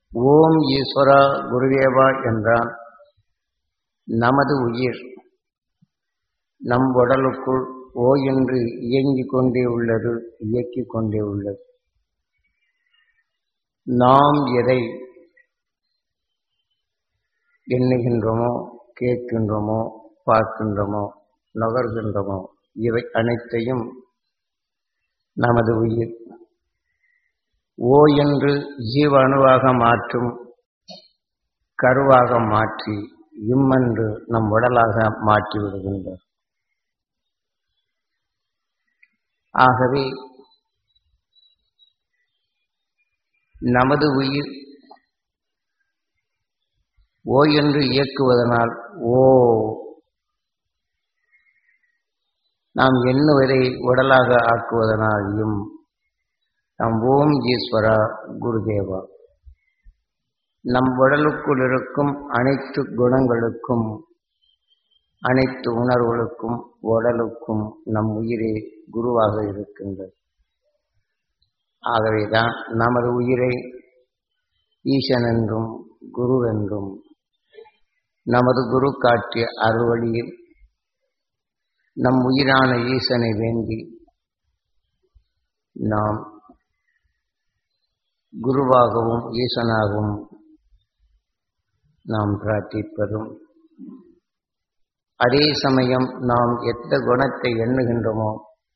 ஓம் ஈஸ்வரா குருதேவா என்றால் நமது உயிர் நம் உடலுக்குள் ஓ என்று இயங்கிக் கொண்டே உள்ளது இயக்கிக் கொண்டே உள்ளது நாம் எதை எண்ணுகின்றோமோ கேட்கின்றோமோ பார்க்கின்றோமோ நுகர்கின்றோமோ இவை அனைத்தையும் நமது உயிர் ஓ என்று ஜீவ அணுவாக மாற்றும் கருவாக மாற்றி இம்மன்று நம் உடலாக மாற்றி விடுகின்றார் ஆகவே நமது உயிர் ஓ என்று இயக்குவதனால் ஓ நாம் எண்ணுவதை உடலாக ஆக்குவதனால் இம் நம் ஓம் ஈஸ்வரா குருதேவா நம் உடலுக்குள் இருக்கும் அனைத்து குணங்களுக்கும் அனைத்து உணர்வுகளுக்கும் உடலுக்கும் நம் உயிரே குருவாக இருக்கின்றது ஆகவேதான் நமது உயிரை ஈசன் என்றும் குரு என்றும் நமது குரு காட்டிய அறுவழியில் நம் உயிரான ஈசனை வேண்டி நாம் குருவாகவும் ஈசனாகவும் நாம் பிரார்த்திப்பதும் அதே சமயம் நாம் எந்த குணத்தை எண்ணுகின்றோமோ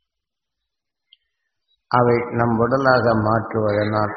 அவை நம் உடலாக மாற்றுவதனால்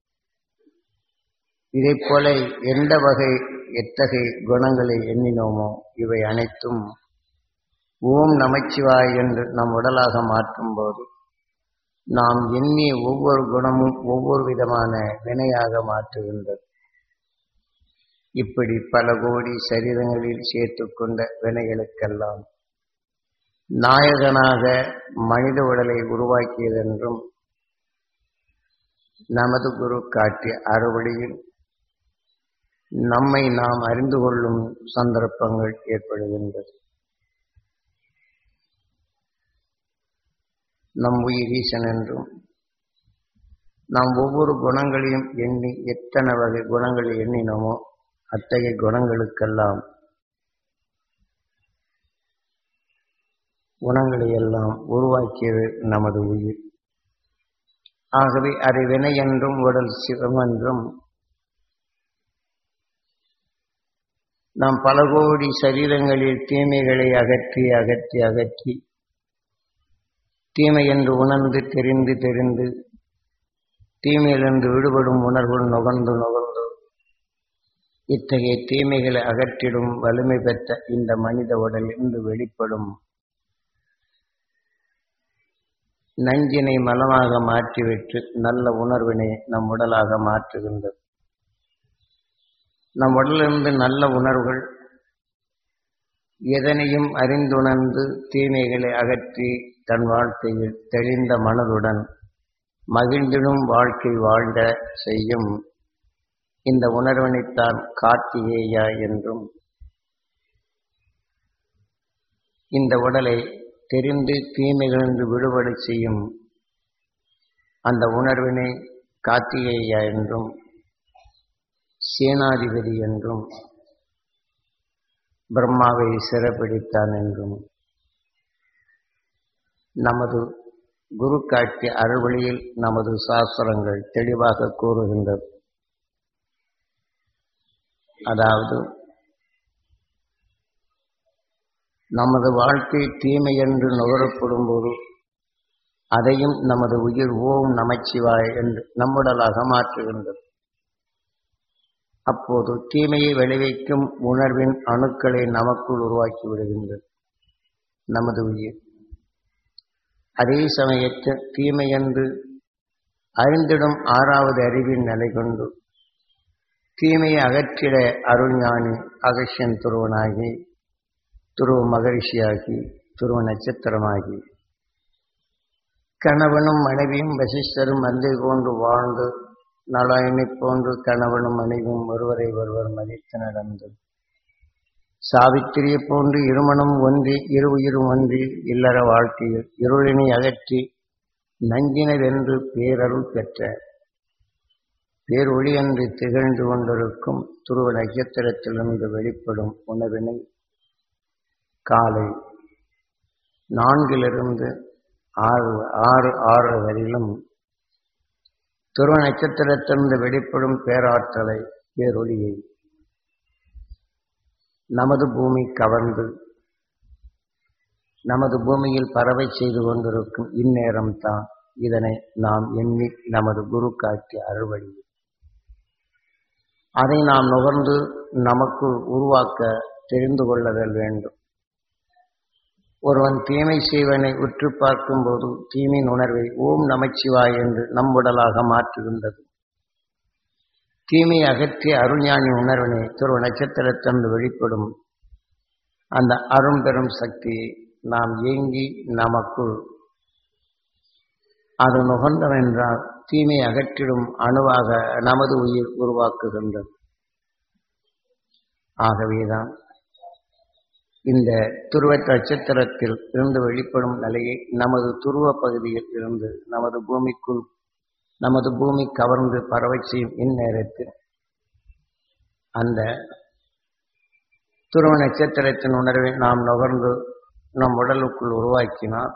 இதைப் போல எந்த வகை எத்தகைய குணங்களை எண்ணினோமோ இவை அனைத்தும் ஓம் நமச்சிவாய் என்று நம் உடலாக மாற்றும் போது நாம் எண்ணிய ஒவ்வொரு குணமும் ஒவ்வொரு விதமான வினையாக மாற்றுகின்றது இப்படி பல கோடி சரீரங்களில் சேர்த்து கொண்ட வினைகளுக்கெல்லாம் நாயகனாக மனித உடலை உருவாக்கியதென்றும் நமது குரு காட்டிய அறுவழியில் நம்மை நாம் அறிந்து கொள்ளும் சந்தர்ப்பங்கள் ஏற்படுகின்றது நம் உயிர் ஈசன் என்றும் நாம் ஒவ்வொரு குணங்களையும் எண்ணி எத்தனை வகை குணங்களை எண்ணினோமோ அத்தகைய குணங்களுக்கெல்லாம் குணங்களை எல்லாம் உருவாக்கியது நமது உயிர் ஆகவே அதை வினை என்றும் உடல் சிவம் என்றும் நாம் பல கோடி சரீரங்களில் தீமைகளை அகற்றி அகற்றி அகற்றி தீமை என்று உணர்ந்து தெரிந்து தெரிந்து தீமையிலிருந்து விடுபடும் உணர்வு நுகர்ந்து நுகர்ந்து இத்தகைய தீமைகளை அகற்றிடும் வலிமை பெற்ற இந்த மனித உடலிருந்து வெளிப்படும் நஞ்சினை மலமாக மாற்றிவிட்டு நல்ல உணர்வினை நம் உடலாக மாற்றுகின்றது நம் உடலிருந்து நல்ல உணர்வுகள் எதனையும் அறிந்துணர்ந்து தீமைகளை அகற்றி தன் வாழ்க்கையில் தெளிந்த மனதுடன் மகிழ்ந்திடும் வாழ்க்கை வாழ்ந்த செய்யும் இந்த உணர்வினைத்தான் கார்த்திகேயா என்றும் இந்த உடலை தெரிந்து தீமைகளிலிருந்து விடுபட செய்யும் அந்த உணர்வினை கார்த்திகேயா என்றும் சேனாதிபதி என்றும் பிரம்மாவை சிறப்பிடித்தான் என்றும் நமது குரு காட்டிய அறுவழியில் நமது சாஸ்திரங்கள் தெளிவாக கூறுகின்றது அதாவது நமது வாழ்க்கை தீமை என்று நுகரப்படும் போது அதையும் நமது உயிர் ஓம் நமச்சிவாய் என்று நம்முடலாக மாற்றுகின்றது அப்போது தீமையை விளைவிக்கும் உணர்வின் அணுக்களை நமக்குள் உருவாக்கி விடுகின்றது நமது உயிர் அதே சமயத்தில் தீமை என்று அறிந்திடும் ஆறாவது அறிவின் நிலை கொண்டு தீமையை அகற்றிட அருள்ஞானி அகஷ்யன் துருவனாகி துருவ மகரிஷியாகி துருவ நட்சத்திரமாகி கணவனும் மனைவியும் வசிஷ்டரும் மந்தை போன்று வாழ்ந்து நலாயனை போன்று கணவனும் மனைவியும் ஒருவரை ஒருவர் மதித்து நடந்து சாவித்திரியை போன்று இருமணம் ஒன்றி இரு உயிரும் ஒன்றி இல்லற வாழ்க்கையில் இருளினை அகற்றி நஞ்சினதென்று பேரருள் பெற்ற பேரொளி என்று திகழ்ந்து கொண்டிருக்கும் துருவ நட்சத்திரத்திலிருந்து வெளிப்படும் உணவினை காலை நான்கிலிருந்து ஆறு ஆறு ஆறு வரையிலும் துருவ நட்சத்திரத்திலிருந்து வெளிப்படும் பேராற்றலை பேரொளியை நமது பூமி கவர்ந்து நமது பூமியில் பறவை செய்து கொண்டிருக்கும் இந்நேரம்தான் இதனை நாம் எண்ணி நமது குரு காட்டிய அறுவழி அதை நாம் நுகர்ந்து நமக்குள் உருவாக்க தெரிந்து கொள்ளதல் வேண்டும் ஒருவன் தீமை செய்வனை உற்று பார்க்கும்போது தீமையின் உணர்வை ஓம் நமச்சிவாய் என்று நம் உடலாக மாற்றுகின்றது தீமை அகற்றிய அருஞானி உணர்வினை துருவ நட்சத்திரத்தன்று வெளிப்படும் அந்த அரும்பெரும் சக்தியை நாம் ஏங்கி நமக்குள் அது நுகர்ந்தவென்றால் தீமை அகற்றிடும் அணுவாக நமது உயிர் உருவாக்குகின்றது ஆகவேதான் இந்த துருவ நட்சத்திரத்தில் இருந்து வெளிப்படும் நிலையை நமது துருவ பகுதியில் இருந்து நமது பூமிக்குள் நமது பூமி கவர்ந்து பறவை செய்யும் இந்நேரத்தில் அந்த துருவ நட்சத்திரத்தின் உணர்வை நாம் நுகர்ந்து நம் உடலுக்குள் உருவாக்கினால்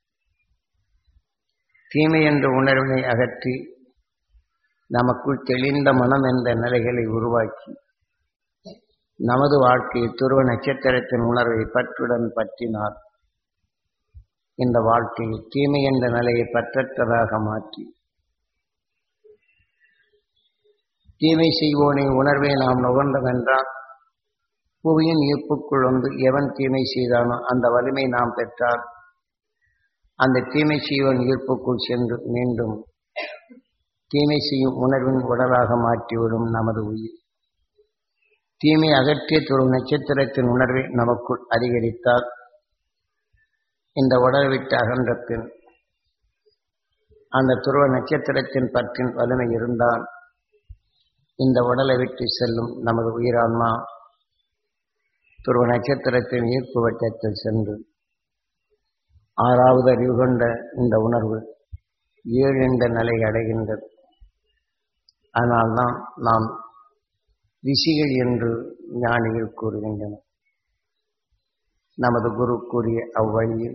தீமை என்ற உணர்வினை அகற்றி நமக்குள் தெளிந்த மனம் என்ற நிலைகளை உருவாக்கி நமது வாழ்க்கையை துருவ நட்சத்திரத்தின் உணர்வை பற்றுடன் பற்றினால் இந்த வாழ்க்கையை தீமை என்ற நிலையை பற்றற்றதாக மாற்றி தீமை செய்வோனை உணர்வை நாம் நுகர்ந்தவென்றால் புவியின் ஈர்ப்புக்குள் வந்து எவன் தீமை செய்தானோ அந்த வலிமை நாம் பெற்றால் அந்த தீமை செய்வன் ஈர்ப்புக்குள் சென்று மீண்டும் தீமை செய்யும் உணர்வின் உடலாக மாற்றிவிடும் நமது உயிர் தீமை அகற்றிய துரு நட்சத்திரத்தின் உணர்வை நமக்குள் அதிகரித்தால் இந்த உடலை விட்டு அகன்ற பின் அந்த துருவ நட்சத்திரத்தின் பற்றின் வலிமை இருந்தால் இந்த உடலை விட்டு செல்லும் நமது உயிரான்மா துருவ நட்சத்திரத்தின் ஈர்ப்பு வட்டத்தில் சென்று ஆறாவது அறிவு கொண்ட இந்த உணர்வு ஏழு என்ற நிலை அடைகின்றது அதனால்தான் நாம் ரிஷிகள் என்று ஞானிகள் கூறுகின்றனர் நமது குரு கூறிய அவ்வழியில்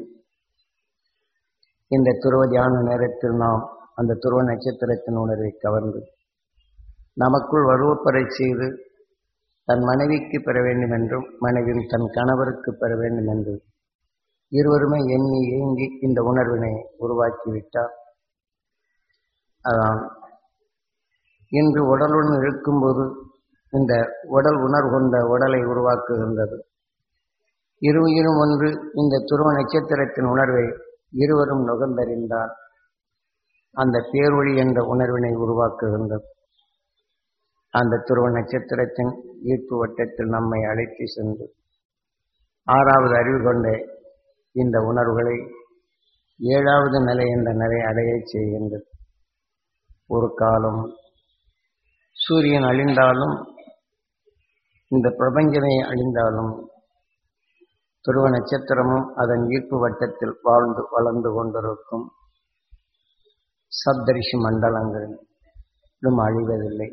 இந்த துருவ தியான நேரத்தில் நாம் அந்த துருவ நட்சத்திரத்தின் உணர்வை கவர்ந்து நமக்குள் வலுவப்பறை செய்து தன் மனைவிக்கு பெற வேண்டும் என்றும் மனைவியும் தன் கணவருக்கு பெற வேண்டும் என்றும் இருவருமே எண்ணி ஏங்கி இந்த உணர்வினை உருவாக்கிவிட்டார் அதான் இன்று உடலுடன் இருக்கும்போது இந்த உடல் உணர்வு கொண்ட உடலை உருவாக்குகின்றது இரு உயிரும் ஒன்று இந்த துருவ நட்சத்திரத்தின் உணர்வை இருவரும் நுகர்ந்தறிந்தால் அந்த பேரொழி என்ற உணர்வினை உருவாக்குகின்றது அந்த துருவ நட்சத்திரத்தின் ஈர்ப்பு வட்டத்தில் நம்மை அழைத்து சென்று ஆறாவது அறிவு கொண்ட இந்த உணர்வுகளை ஏழாவது நிலை என்ற நிலை அடையச் செய்கின்றது ஒரு காலம் சூரியன் அழிந்தாலும் இந்த பிரபஞ்சமே அழிந்தாலும் துருவ நட்சத்திரமும் அதன் ஈர்ப்பு வட்டத்தில் வாழ்ந்து வளர்ந்து கொண்டிருக்கும் சப்தரிஷி மண்டலங்களும் அழிவதில்லை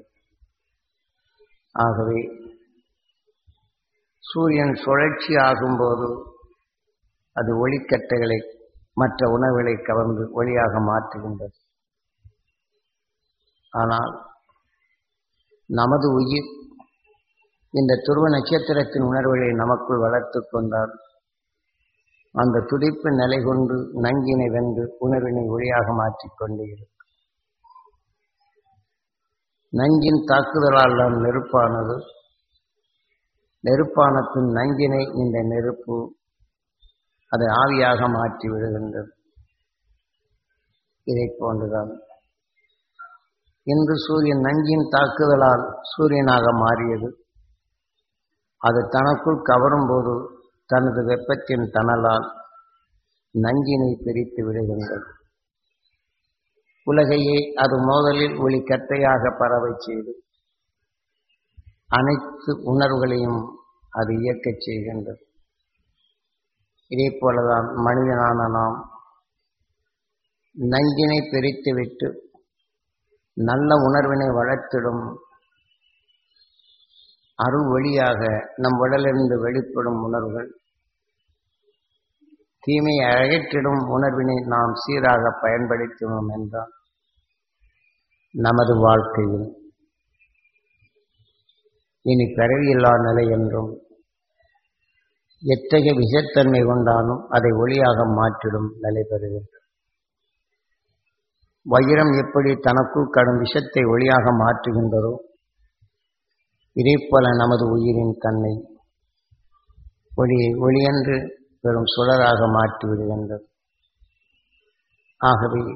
ஆகவே சூரியன் சுழற்சி ஆகும்போது அது ஒளிக்கட்டைகளை மற்ற உணவுகளை கவர்ந்து ஒளியாக மாற்றுகின்றது ஆனால் நமது உயிர் இந்த துருவ நட்சத்திரத்தின் உணர்வுகளை நமக்குள் வளர்த்து கொண்டால் அந்த துடிப்பு நிலை கொண்டு நங்கினை வென்று உணர்வினை ஒளியாக மாற்றிக்கொண்டே இருக்கும் நஞ்சின் தாக்குதலால் தான் நெருப்பானது நெருப்பான பின் நஞ்சினை இந்த நெருப்பு அதை ஆவியாக மாற்றி விடுகின்றது இதை போன்றுதான் இன்று சூரியன் நஞ்சின் தாக்குதலால் சூரியனாக மாறியது அது தனக்குள் கவரும் போது தனது வெப்பத்தின் தணலால் நஞ்சினை பிரித்து விடுகின்றது உலகையே அது மோதலில் ஒளி கட்டையாக பரவை செய்து அனைத்து உணர்வுகளையும் அது இயக்கச் செய்கின்றது இதே போலதான் மனிதனான நாம் நஞ்சினை பிரித்துவிட்டு நல்ல உணர்வினை வளர்த்திடும் அருள் வழியாக நம் உடலிருந்து வெளிப்படும் உணர்வுகள் தீமையை அகற்றிடும் உணர்வினை நாம் சீராக பயன்படுத்தினோம் என்றால் நமது வாழ்க்கையில் இனி பிறவியில்லா நிலை என்றும் எத்தகைய விஷத்தன்மை கொண்டாலும் அதை ஒளியாக மாற்றிடும் நிலை பெறுகின்றது வைரம் எப்படி தனக்குள் கடும் விஷத்தை ஒளியாக மாற்றுகின்றதோ இதேபோல நமது உயிரின் தன்னை ஒளியை ஒளியென்று பெரும் சுடராக மாற்றி விடுகின்றது ஆகவே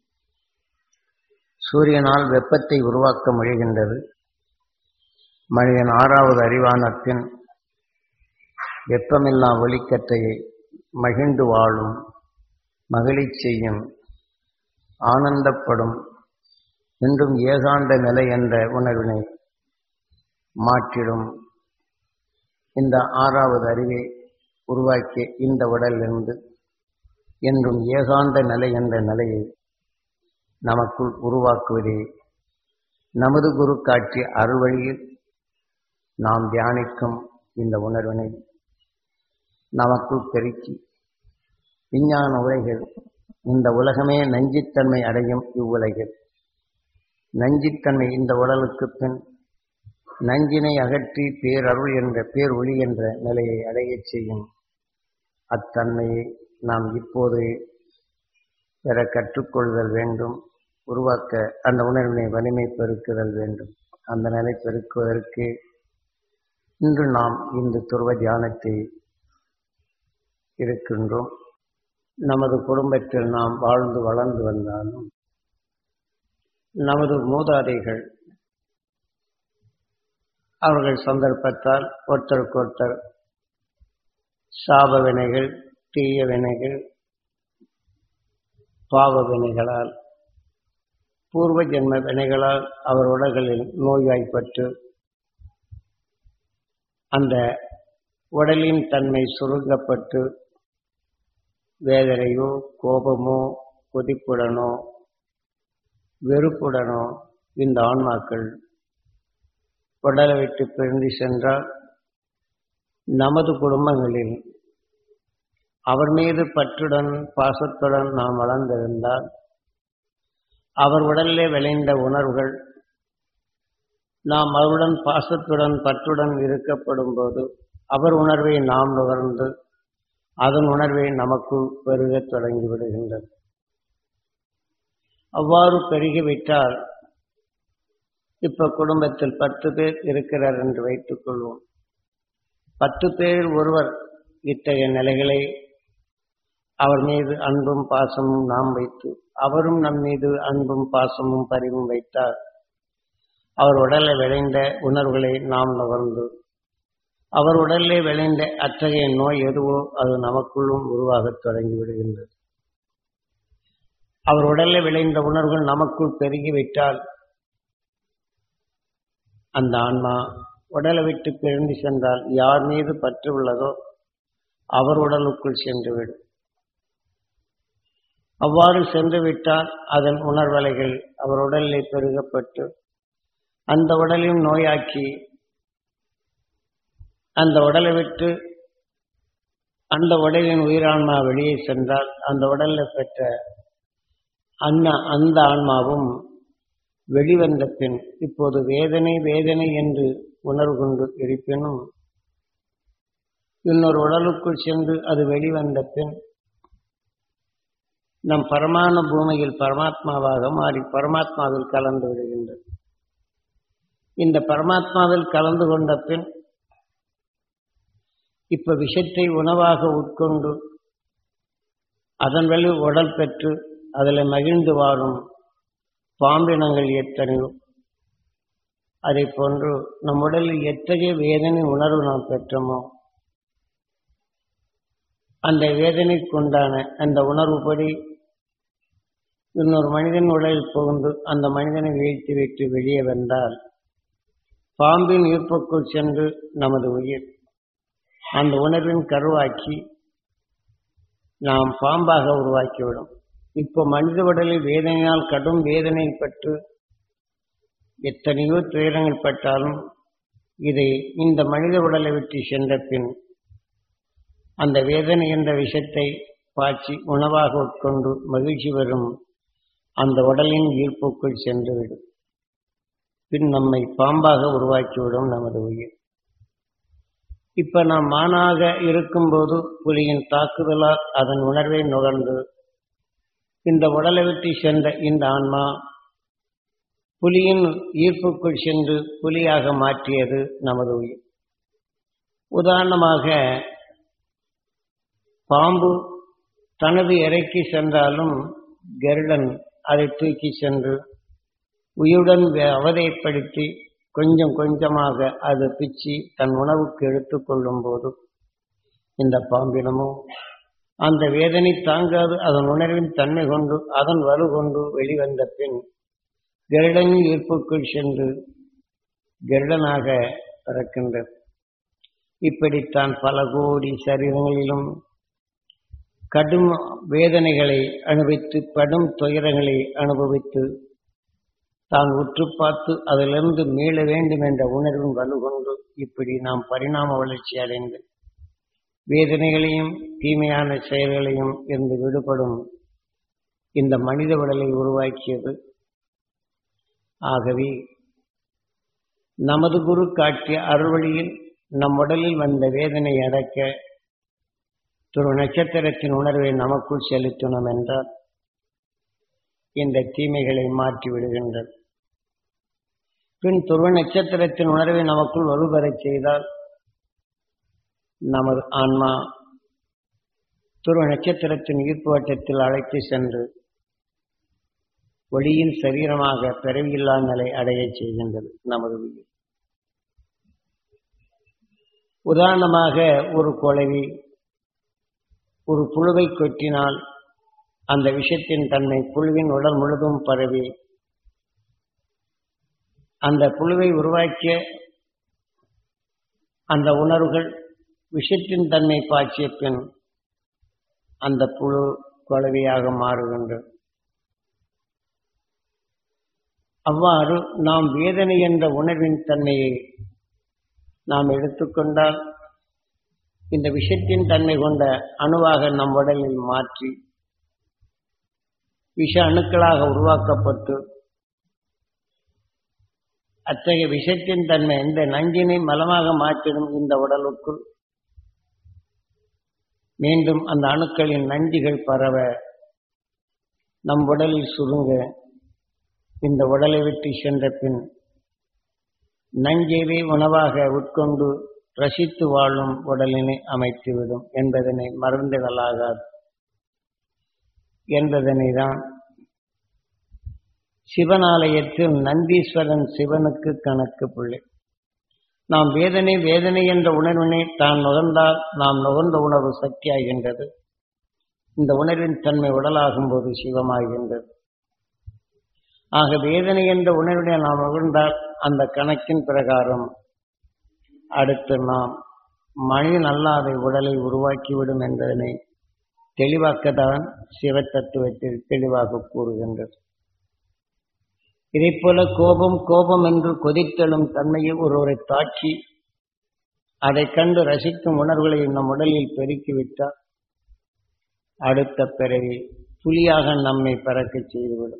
சூரியனால் வெப்பத்தை உருவாக்க முடிகின்றது மனிதன் ஆறாவது அறிவானத்தின் வெப்பமில்லா ஒளிக்கற்றையை மகிழ்ந்து வாழும் மகிழச் செய்யும் ஆனந்தப்படும் என்றும் ஏகாந்த நிலை என்ற உணர்வினை மாற்றிடும் இந்த ஆறாவது அறிவை உருவாக்கிய இந்த உடலிலிருந்து என்றும் ஏகாந்த நிலை என்ற நிலையை நமக்குள் உருவாக்குவதே நமது குரு காட்சி அருள் வழியில் நாம் தியானிக்கும் இந்த உணர்வினை நமக்குள் பெருக்கி விஞ்ஞான உலகில் இந்த உலகமே நஞ்சித்தன்மை அடையும் இவ்வுலகில் நஞ்சித்தன்மை இந்த உடலுக்கு பின் நஞ்சினை அகற்றி பேரருள் என்ற பேர் ஒளி என்ற நிலையை அடையச் செய்யும் அத்தன்மையை நாம் இப்போது பெற கற்றுக்கொள்தல் வேண்டும் உருவாக்க அந்த உணர்வினை வலிமை பெருக்குதல் வேண்டும் அந்த நிலை பெருக்குவதற்கு இன்று நாம் இந்த துருவ தியானத்தை இருக்கின்றோம் நமது குடும்பத்தில் நாம் வாழ்ந்து வளர்ந்து வந்தாலும் நமது மூதாதைகள் அவர்கள் சந்தர்ப்பத்தால் ஒருத்தருக்கொருத்தர் சாப வினைகள் தீய வினைகள் பாவ வினைகளால் பூர்வ ஜென்ம வினைகளால் அவர் உடல்களில் நோய்வாய்ப்பட்டு அந்த உடலின் தன்மை சுருங்கப்பட்டு வேதனையோ கோபமோ கொதிப்புடனோ வெறுப்புடனோ இந்த ஆன்மாக்கள் உடலை விட்டு பிரிந்து சென்றால் நமது குடும்பங்களில் அவர் மீது பற்றுடன் பாசத்துடன் நாம் வளர்ந்திருந்தால் அவர் உடலிலே விளைந்த உணர்வுகள் நாம் அவருடன் பாசத்துடன் பற்றுடன் இருக்கப்படும் போது அவர் உணர்வை நாம் நுகர்ந்து அதன் உணர்வை நமக்குள் பெருகத் தொடங்கிவிடுகின்றது அவ்வாறு பெருகிவிட்டால் இப்ப குடும்பத்தில் பத்து பேர் இருக்கிறார் என்று வைத்துக் கொள்வோம் பத்து பேரில் ஒருவர் இத்தகைய நிலைகளை அவர் மீது அன்பும் பாசமும் நாம் வைத்து அவரும் நம் மீது அன்பும் பாசமும் பரிவும் வைத்தார் அவர் உடலை விளைந்த உணர்வுகளை நாம் நுகர்ந்து அவர் உடலிலே விளைந்த அத்தகைய நோய் எதுவோ அது நமக்குள்ளும் உருவாகத் தொடங்கிவிடுகின்றது அவர் உடலில் விளைந்த உணர்வுகள் நமக்குள் பெருகிவிட்டால் அந்த ஆன்மா உடலை விட்டு பிரிந்து சென்றால் யார் மீது பற்று உள்ளதோ அவர் உடலுக்குள் சென்றுவிடும் அவ்வாறு சென்று விட்டால் அதன் உணர்வலைகள் அவர் உடலிலே பெருகப்பட்டு அந்த உடலையும் நோயாக்கி அந்த உடலை விட்டு அந்த உடலின் உயிரான்மா வெளியே சென்றால் அந்த உடலில் பெற்ற அண்ணா அந்த ஆன்மாவும் வெளிவந்த பின் இப்போது வேதனை வேதனை என்று உணர்வு கொண்டு இருப்பினும் இன்னொரு உடலுக்குள் சென்று அது வெளிவந்த பின் நம் பரமான பூமியில் பரமாத்மாவாக மாறி பரமாத்மாவில் கலந்து விடுகின்றது இந்த பரமாத்மாவில் கலந்து கொண்ட பின் இப்ப விஷத்தை உணவாக உட்கொண்டு அதன் வழி உடல் பெற்று அதில் மகிழ்ந்து வாழும் பாம்பினங்கள் எத்தனையோ அதை போன்று நம் உடலில் எத்தகைய வேதனை உணர்வு நாம் பெற்றோமோ அந்த வேதனைக்குண்டான அந்த உணர்வுபடி இன்னொரு மனிதன் உடலில் புகுந்து அந்த மனிதனை வீழ்த்தி விட்டு வெளியே வந்தால் பாம்பின் ஈர்ப்புக்குள் சென்று நமது உயிர் அந்த உணர்வின் கருவாக்கி நாம் பாம்பாக உருவாக்கிவிடும் இப்போ மனித உடலில் வேதனையால் கடும் வேதனைப்பட்டு எத்தனையோ துயரங்கள் பட்டாலும் இதை இந்த மனித உடலை விட்டு சென்ற பின் அந்த வேதனை என்ற விஷத்தை பாய்ச்சி உணவாக உட்கொண்டு மகிழ்ச்சி வரும் அந்த உடலின் ஈர்ப்புக்குள் சென்றுவிடும் பின் நம்மை பாம்பாக உருவாக்கிவிடும் நமது உயிர் இப்ப நாம் மானாக இருக்கும்போது புலியின் தாக்குதலால் அதன் உணர்வை நுகர்ந்து இந்த உடலை விட்டு சென்ற இந்த ஆன்மா புலியின் ஈர்ப்புக்குள் சென்று புலியாக மாற்றியது நமது உயிர் உதாரணமாக பாம்பு தனது இறைக்கு சென்றாலும் கருடன் அதை தூக்கி சென்று உயிருடன் அவதைப்படுத்தி கொஞ்சம் கொஞ்சமாக அது பிச்சு தன் உணவுக்கு எடுத்துக்கொள்ளும் போது இந்த பாம்பினமோ அந்த வேதனை தாங்காது அதன் உணர்வின் தன்மை கொண்டு அதன் வலு கொண்டு வெளிவந்த பின் கருடன் ஈர்ப்புக்குள் சென்று கருடனாக பிறக்கின்றது இப்படித்தான் பல கோடி சரீரங்களிலும் கடும் வேதனைகளை அனுபவித்து படும் துயரங்களை அனுபவித்து தான் உற்று பார்த்து அதிலிருந்து மீள வேண்டும் என்ற உணர்வின் வலுகொண்டு இப்படி நாம் பரிணாம வளர்ச்சி அடைந்து வேதனைகளையும் தீமையான செயல்களையும் இருந்து விடுபடும் இந்த மனித உடலை உருவாக்கியது ஆகவே நமது குரு காட்டிய அறுவழியில் நம் உடலில் வந்த வேதனை அடக்க துரு நட்சத்திரத்தின் உணர்வை நமக்குள் செலுத்தினோம் என்றால் இந்த தீமைகளை மாற்றி விடுகின்றது பின் துருவ நட்சத்திரத்தின் உணர்வை நமக்குள் வலுப்பெறச் செய்தால் நமது ஆன்மா துருவ நட்சத்திரத்தின் ஈர்ப்பு வட்டத்தில் அழைத்து சென்று ஒளியின் சரீரமாக பிறவியில்லா நிலை அடையச் செய்கின்றது நமது உயிர் உதாரணமாக ஒரு குழவி ஒரு புழுவை கொட்டினால் அந்த விஷத்தின் தன்மை புழுவின் உடல் முழுதும் பரவி அந்த புழுவை உருவாக்கிய அந்த உணர்வுகள் விஷத்தின் தன்மை பாய்ச்சிய பின் அந்த புழு குழவியாக மாறுகின்றது அவ்வாறு நாம் வேதனை என்ற உணர்வின் தன்மையை நாம் எடுத்துக்கொண்டால் இந்த விஷத்தின் தன்மை கொண்ட அணுவாக நம் உடலில் மாற்றி விஷ அணுக்களாக உருவாக்கப்பட்டு அத்தகைய விஷத்தின் தன்மை இந்த நஞ்சினை மலமாக மாற்றிடும் இந்த உடலுக்குள் மீண்டும் அந்த அணுக்களின் நஞ்சுகள் பரவ நம் உடலில் சுருங்க இந்த உடலை விட்டு சென்ற பின் நஞ்சைவே உணவாக உட்கொண்டு ரசித்து வாழும் உடலினை அமைத்துவிடும் என்பதனை மறந்துடலாகாது என்பதனை தான் சிவனாலயத்தில் நந்தீஸ்வரன் சிவனுக்கு கணக்கு பிள்ளை நாம் வேதனை வேதனை என்ற உணர்வினை தான் நுகர்ந்தால் நாம் நுகர்ந்த உணர்வு சக்தியாகின்றது இந்த உணர்வின் தன்மை உடலாகும் போது சிவமாகின்றது ஆக வேதனை என்ற உணர்வினை நாம் நுகர்ந்தால் அந்த கணக்கின் பிரகாரம் அடுத்து நாம் மனிதன் அல்லாத உடலை உருவாக்கிவிடும் என்பதனை தெளிவாக்கத்தான் சிவ தத்துவத்தில் தெளிவாக கூறுகின்றது இதைப்போல கோபம் கோபம் என்று கொதித்தெழும் தன்மையை ஒருவரை தாக்கி அதை கண்டு ரசிக்கும் உணர்வுகளை நம் உடலில் பெருக்கிவிட்டால் அடுத்த பிறவி புலியாக நம்மை பறக்கச் செய்துவிடும்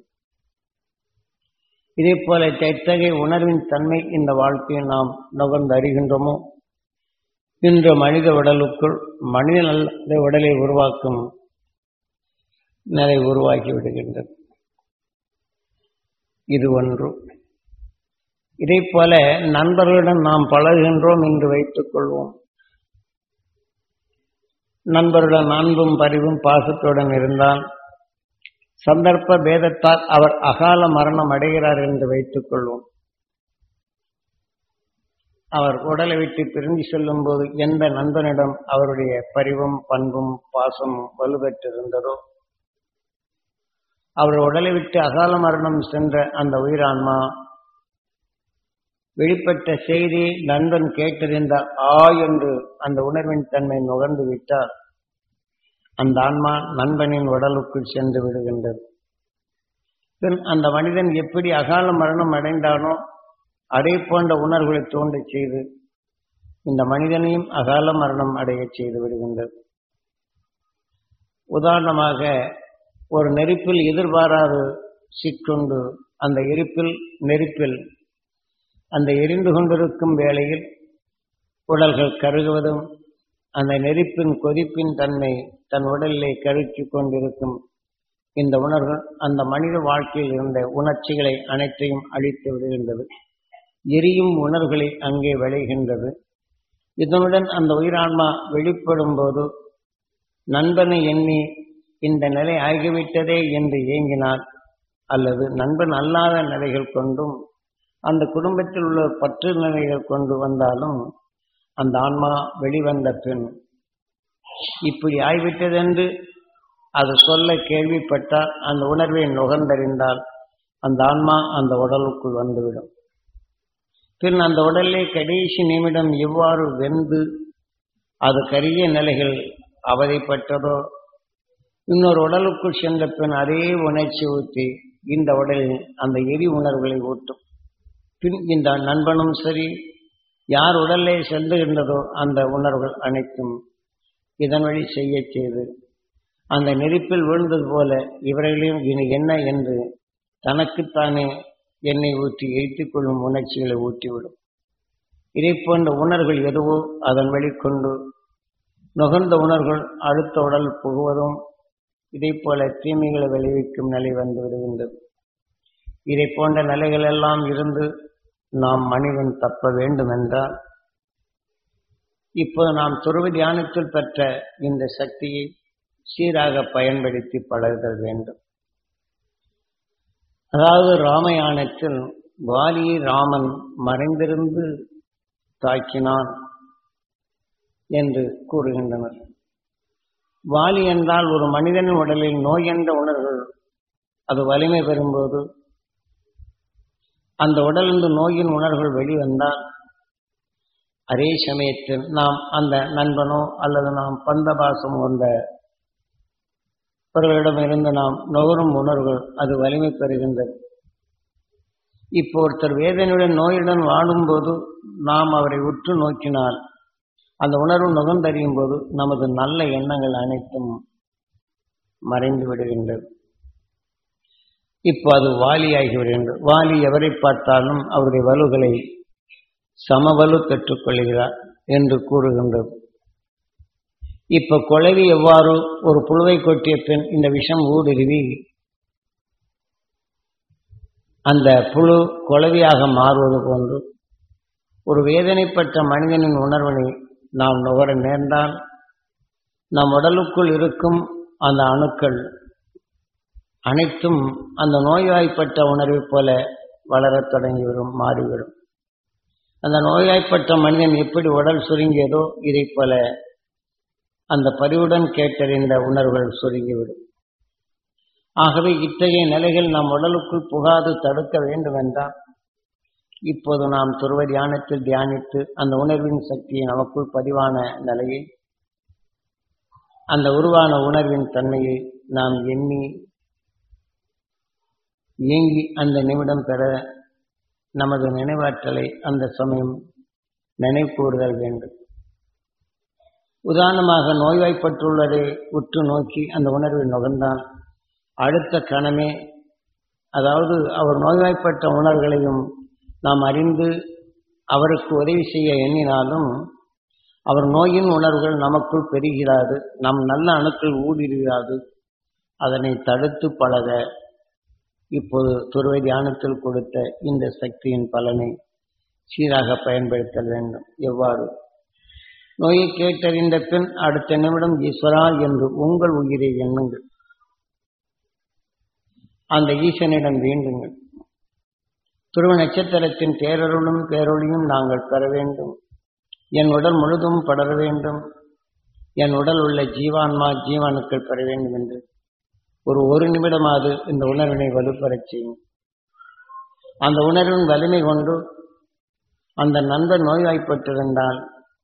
இதே போல எத்தகைய உணர்வின் தன்மை இந்த வாழ்க்கையில் நாம் நுகர்ந்து அறிகின்றோமோ இன்று மனித உடலுக்குள் மனித நல்ல உடலை உருவாக்கும் நிலை உருவாக்கி விடுகின்றது இது ஒன்று இதே போல நண்பர்களுடன் நாம் பழகுகின்றோம் என்று வைத்துக் கொள்வோம் நண்பருடன் அன்பும் பரிவும் பாசத்துடன் இருந்தால் சந்தர்ப்ப பேதத்தால் அவர் அகால மரணம் அடைகிறார் என்று வைத்துக் கொள்வோம் அவர் உடலை விட்டு பிரிந்து செல்லும் போது எந்த நண்பனிடம் அவருடைய பரிவும் பண்பும் பாசமும் வலுப்பெற்றிருந்ததோ அவர் உடலை விட்டு அகால மரணம் சென்ற அந்த உயிரான்மா வெளிப்பட்ட செய்தி நண்பன் கேட்டறிந்த ஆ என்று அந்த உணர்வின் தன்மை நுகர்ந்து விட்டால் அந்த ஆன்மா நண்பனின் உடலுக்குள் சென்று விடுகின்றது பின் அந்த மனிதன் எப்படி அகால மரணம் அடைந்தானோ அதே போன்ற உணர்வுகளை தோன்றச் செய்து இந்த மனிதனையும் அகால மரணம் அடையச் செய்து விடுகின்றது உதாரணமாக ஒரு நெருப்பில் எதிர்பாராது சிக்கொண்டு அந்த எரிப்பில் நெருப்பில் அந்த எரிந்து கொண்டிருக்கும் வேளையில் உடல்கள் கருகுவதும் அந்த நெருப்பின் கொதிப்பின் தன்மை தன் உடலிலே கருக்கி கொண்டிருக்கும் இந்த உணர்வு அந்த மனித வாழ்க்கையில் இருந்த உணர்ச்சிகளை அனைத்தையும் அழித்து விடுகின்றது எரியும் உணர்வுகளை அங்கே விளைகின்றது இதனுடன் அந்த உயிரான்மா வெளிப்படும் போது நண்பனை எண்ணி இந்த நிலை ஆகிவிட்டதே என்று ஏங்கினால் அல்லது நண்பன் அல்லாத நிலைகள் கொண்டும் அந்த குடும்பத்தில் உள்ள பற்று நிலைகள் கொண்டு வந்தாலும் அந்த ஆன்மா வெளிவந்த பின் இப்படி ஆய்விட்டதென்று அது சொல்ல கேள்விப்பட்டால் அந்த உணர்வை நுகர்ந்தறிந்தால் அந்த ஆன்மா அந்த உடலுக்குள் வந்துவிடும் பின் அந்த உடலே கடைசி நிமிடம் எவ்வாறு வெந்து அது கரிய நிலைகள் அவதைப்பட்டதோ இன்னொரு உடலுக்குள் சென்ற பின் அதே உணர்ச்சி ஊற்றி இந்த உடலில் அந்த எரி உணர்வுகளை ஊட்டும் பின் இந்த நண்பனும் சரி யார் உடலே செல்லுகின்றதோ அந்த உணர்வுகள் அனைத்தும் இதன் வழி செய்ய செய்து அந்த நெருப்பில் விழுந்தது போல இவர்களையும் இனி என்ன என்று தனக்குத்தானே எண்ணெய் ஊற்றி எரித்துக் கொள்ளும் உணர்ச்சிகளை ஊட்டிவிடும் இதை போன்ற உணர்வுகள் எதுவோ அதன் வெளிக்கொண்டு நுகர்ந்த உணர்வுகள் அடுத்த உடல் புகுவதும் இதை போல தீமைகளை விளைவிக்கும் நிலை வந்து விடுகின்றது இதை போன்ற நிலைகள் எல்லாம் இருந்து நாம் மனிதன் தப்ப வேண்டும் என்றால் இப்போது நாம் துருவ தியானத்தில் பெற்ற இந்த சக்தியை சீராக பயன்படுத்தி பழகுதல் வேண்டும் அதாவது ராமயானத்தில் வாலியை ராமன் மறைந்திருந்து தாக்கினான் என்று கூறுகின்றனர் வாலி என்றால் ஒரு மனிதனின் உடலில் நோய் என்ற உணர்வு அது வலிமை பெறும்போது அந்த உடலிருந்து நோயின் உணர்வுகள் வெளிவந்தால் அதே சமயத்தில் நாம் அந்த நண்பனோ அல்லது நாம் பந்தபாசம் கொண்ட இருந்து நாம் நுகரும் உணர்வுகள் அது வலிமை பெறுகின்றது இப்போ ஒருத்தர் வேதனையுடன் நோயுடன் வாழும்போது நாம் அவரை உற்று நோக்கினால் அந்த உணர்வு நுகர்ந்தறியும் போது நமது நல்ல எண்ணங்கள் அனைத்தும் மறைந்து விடுகின்றது இப்போ அது வாலியாகி விடுகின்றது வாலி எவரை பார்த்தாலும் அவருடைய வலுகளை சமவலு பெற்றுக்கொள்கிறார் என்று கூறுகின்றது இப்ப குழவி எவ்வாறு ஒரு புழுவை கொட்டிய பின் இந்த விஷம் ஊடுருவி அந்த புழு குழவியாக மாறுவது போன்று ஒரு வேதனைப்பட்ட மனிதனின் உணர்வினை நாம் நுகர நேர்ந்தால் நம் உடலுக்குள் இருக்கும் அந்த அணுக்கள் அனைத்தும் அந்த நோய்வாய்ப்பட்ட உணர்வைப் போல வளரத் தொடங்கிவிடும் மாறிவிடும் அந்த நோய்வாய்ப்பட்ட மனிதன் எப்படி உடல் சுருங்கியதோ இதைப் போல அந்த பரிவுடன் கேட்டறிந்த உணர்வுகள் சுருங்கிவிடும் ஆகவே இத்தகைய நிலைகள் நம் உடலுக்குள் புகாது தடுக்க வேண்டும் என்றால் இப்போது நாம் துருவ தியானத்தில் தியானித்து அந்த உணர்வின் சக்தியை நமக்குள் பதிவான நிலையை அந்த உருவான உணர்வின் தன்மையை நாம் எண்ணி இயங்கி அந்த நிமிடம் பெற நமது நினைவாற்றலை அந்த சமயம் நினைவுகூறுதல் வேண்டும் உதாரணமாக நோய்வாய்ப்பட்டுள்ளதை உற்று நோக்கி அந்த உணர்வை நுகர்ந்தான் அடுத்த கணமே அதாவது அவர் நோய்வாய்ப்பட்ட உணர்வுகளையும் நாம் அறிந்து அவருக்கு உதவி செய்ய எண்ணினாலும் அவர் நோயின் உணர்வுகள் நமக்குள் பெறுகிறாது நம் நல்ல அணுக்கள் ஊடுருவாது அதனை தடுத்து பழக இப்போது துருவை தியானத்தில் கொடுத்த இந்த சக்தியின் பலனை சீராக பயன்படுத்தல் வேண்டும் எவ்வாறு நோயை கேட்டறிந்த பின் அடுத்த நிமிடம் ஈஸ்வரா என்று உங்கள் உயிரை எண்ணுங்கள் அந்த ஈசனிடம் வேண்டுங்கள் துருவ நட்சத்திரத்தின் பேரருளும் பேரொழியும் நாங்கள் பெற வேண்டும் என் உடல் முழுதும் படர வேண்டும் என் உடல் உள்ள ஜீவான்மா ஜீவானுக்கள் பெற வேண்டும் என்று ஒரு ஒரு நிமிடமாவது இந்த உணர்வினை வலுப்பெறச் செய்யும் அந்த உணர்வின் வலிமை கொண்டு அந்த நண்பர் நோய்வாய்ப்பட்டிருந்தால்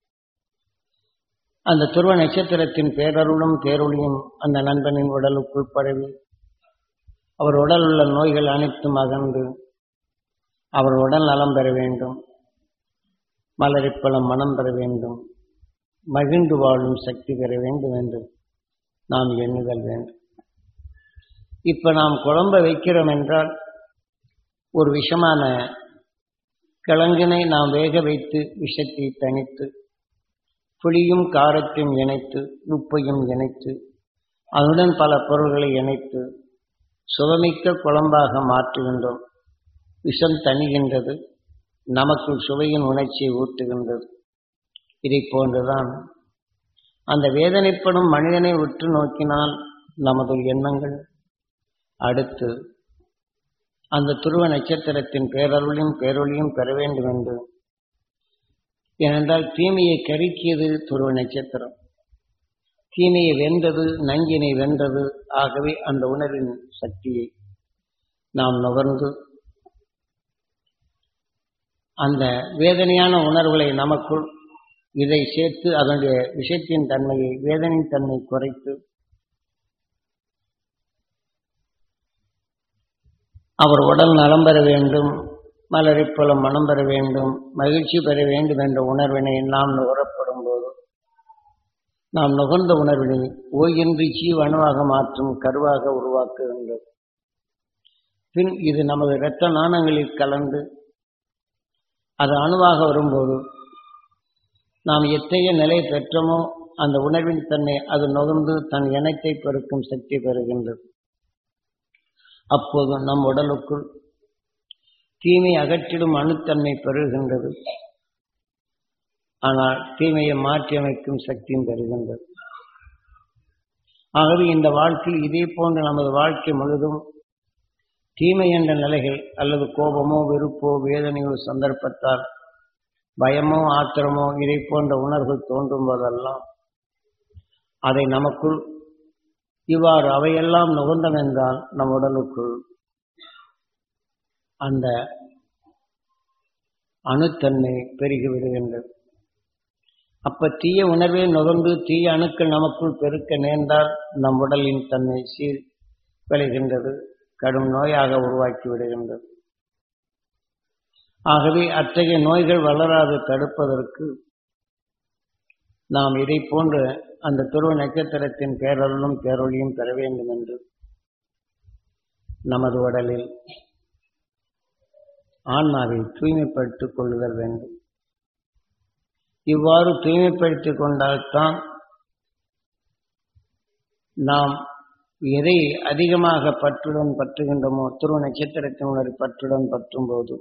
அந்த துருவ நட்சத்திரத்தின் பேரருளும் பேரொழியும் அந்த நண்பனின் உடலுக்குள் பரவி அவர் உடல் உள்ள நோய்கள் அனைத்தும் அகன்று அவர் உடல் நலம் பெற வேண்டும் மலரிப்பழம் மனம் பெற வேண்டும் மகிழ்ந்து வாழும் சக்தி பெற வேண்டும் என்று நாம் எண்ணுதல் வேண்டும் இப்ப நாம் குழம்ப வைக்கிறோம் என்றால் ஒரு விஷமான கிழங்கினை நாம் வேக வைத்து விஷத்தை தணித்து புளியும் காரத்தையும் இணைத்து உப்பையும் இணைத்து அதனுடன் பல பொருள்களை இணைத்து சுவமிக்க குழம்பாக மாற்றுகின்றோம் விஷம் தணிகின்றது நமக்குள் சுவையின் உணர்ச்சியை ஊட்டுகின்றது இதை போன்றுதான் அந்த வேதனைப்படும் மனிதனை உற்று நோக்கினால் நமது எண்ணங்கள் அடுத்து அந்த துருவ நட்சத்திரத்தின் பேரருளையும் பேரொழியும் பெற வேண்டும் என்று ஏனென்றால் தீமையை கருக்கியது துருவ நட்சத்திரம் தீமையை வென்றது நஞ்சினை வென்றது ஆகவே அந்த உணர்வின் சக்தியை நாம் நுகர்ந்து அந்த வேதனையான உணர்வுகளை நமக்குள் இதை சேர்த்து அதனுடைய விஷயத்தின் தன்மையை வேதனையின் தன்மை குறைத்து அவர் உடல் நலம் பெற வேண்டும் மலரைப் போல மனம் பெற வேண்டும் மகிழ்ச்சி பெற வேண்டும் என்ற உணர்வினை நாம் நுகரப்படும் போது நாம் நுகர்ந்த உணர்வினை ஓயின்றி ஜீவணுவாக மாற்றும் கருவாக உருவாக்குகின்றது பின் இது நமது இரத்த நாணங்களில் கலந்து அது அணுவாக வரும்போது நாம் எத்தகைய நிலை பெற்றோமோ அந்த உணர்வின் தன்னை அது நுகர்ந்து தன் இனத்தை பெருக்கும் சக்தி பெறுகின்றது அப்போது நம் உடலுக்குள் தீமை அகற்றிடும் அணுத்தன்மை பெறுகின்றது ஆனால் தீமையை மாற்றியமைக்கும் சக்தியும் பெறுகின்றது ஆகவே இந்த வாழ்க்கையில் இதே போன்ற நமது வாழ்க்கை முழுதும் தீமை என்ற நிலைகள் அல்லது கோபமோ வெறுப்போ வேதனையோ சந்தர்ப்பத்தால் பயமோ ஆத்திரமோ இதை போன்ற உணர்வுகள் தோன்றும் போதெல்லாம் அதை நமக்குள் இவ்வாறு அவையெல்லாம் நுகர்ந்தம் என்றால் நம் உடலுக்குள் அந்த அணுத்தன்மை பெருகி விடுகின்றது அப்ப தீய உணர்வை நுகர்ந்து தீய அணுக்கள் நமக்குள் பெருக்க நேர்ந்தால் நம் உடலின் தன்மை சீர் விளைகின்றது கடும் நோயாக உருவாக்கி விடுகின்றது ஆகவே அத்தகைய நோய்கள் வளராது தடுப்பதற்கு நாம் இதை போன்ற அந்த துருவ நட்சத்திரத்தின் பேரருளும் பேரொழியும் பெற வேண்டும் என்று நமது உடலில் ஆன்மாவை தூய்மைப்படுத்திக் கொள்ளுதல் வேண்டும் இவ்வாறு தூய்மைப்படுத்திக் கொண்டால்தான் நாம் எதை அதிகமாக பற்றுடன் பற்றுகின்றோமோ துருவ நட்சத்திரத்தினுடைய பற்றுடன் பற்றும் போது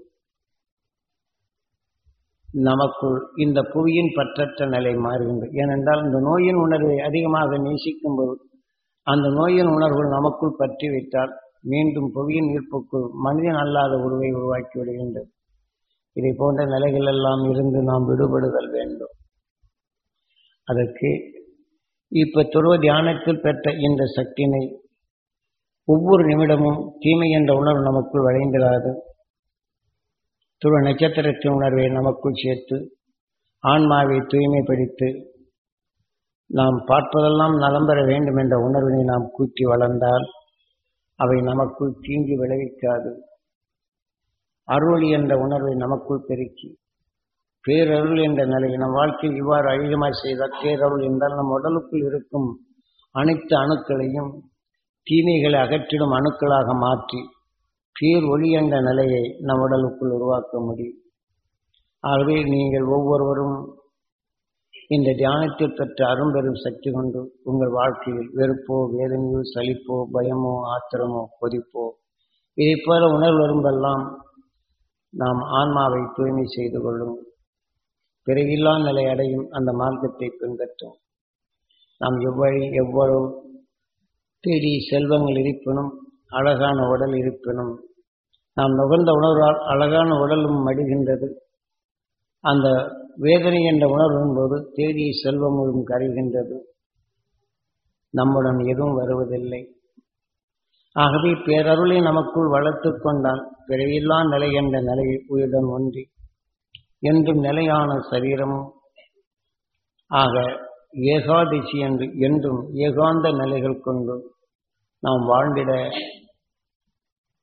நமக்குள் இந்த புவியின் பற்றற்ற நிலை மாறுகின்றது ஏனென்றால் இந்த நோயின் உணர்வை அதிகமாக நேசிக்கும் போது அந்த நோயின் உணர்வு நமக்குள் பற்றி வைத்தால் மீண்டும் புவியின் ஈர்ப்புக்குள் மனிதன் அல்லாத உருவை உருவாக்கி விடுகின்றது இதை போன்ற நிலைகள் எல்லாம் இருந்து நாம் விடுபடுதல் வேண்டும் அதற்கு இப்ப துருவ தியானத்தில் பெற்ற இந்த சக்தியினை ஒவ்வொரு நிமிடமும் தீமை என்ற உணர்வு நமக்குள் விளைந்திராது துருவ நட்சத்திரத்தின் உணர்வை நமக்குள் சேர்த்து ஆன்மாவை தூய்மைப்படுத்தி நாம் பார்ப்பதெல்லாம் நலம் பெற வேண்டும் என்ற உணர்வினை நாம் கூட்டி வளர்ந்தால் அவை நமக்குள் தீங்கி விளைவிக்காது அருள் என்ற உணர்வை நமக்குள் பெருக்கி பேரருள் என்ற நிலை நம் வாழ்க்கையில் இவ்வாறு அதிகமாக செய்தால் பேரருள் என்றால் நம் உடலுக்குள் இருக்கும் அனைத்து அணுக்களையும் தீமைகளை அகற்றிடும் அணுக்களாக மாற்றி பேர் ஒளி என்ற நிலையை நம் உடலுக்குள் உருவாக்க முடியும் ஆகவே நீங்கள் ஒவ்வொருவரும் இந்த தியானத்தில் பெற்ற அரும்பெரும் சக்தி கொண்டு உங்கள் வாழ்க்கையில் வெறுப்போ வேதனையோ சலிப்போ பயமோ ஆத்திரமோ கொதிப்போ இதை போல உணர்வு வரும்பெல்லாம் நாம் ஆன்மாவை தூய்மை செய்து கொள்ளும் பிறவில்லா நிலை அடையும் அந்த மார்க்கத்தை பின்பற்றும் நாம் எவ்வழி எவ்வளவு தேடி செல்வங்கள் இருப்பினும் அழகான உடல் இருப்பினும் நாம் நுகர்ந்த உணர்வால் அழகான உடலும் மடிகின்றது அந்த வேதனை என்ற உணர்வின் போது தேடிய செல்வமும் கரைகின்றது நம்முடன் எதுவும் வருவதில்லை ஆகவே பேரருளை நமக்குள் வளர்த்து கொண்டால் பிறவில்லா நிலை என்ற நிலையை உயிருடன் ஒன்றி என்றும் நிலையான சரீரமும் ஆக ஏகாதிசி என்று என்றும் ஏகாந்த நிலைகள் கொண்டு நாம் வாழ்ந்திட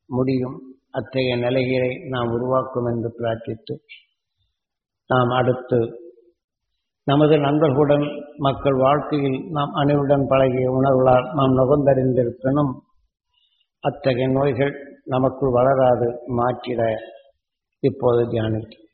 முடியும் அத்தகைய நிலைகளை நாம் உருவாக்கும் என்று பிரார்த்தித்து நாம் அடுத்து நமது நண்பர்களுடன் மக்கள் வாழ்க்கையில் நாம் அனைவருடன் பழகிய உணர்வுகளால் நாம் நுகர்ந்தறிந்திருப்பினும் அத்தகைய நோய்கள் நமக்குள் வளராது மாற்றிட இப்போது தியானித்து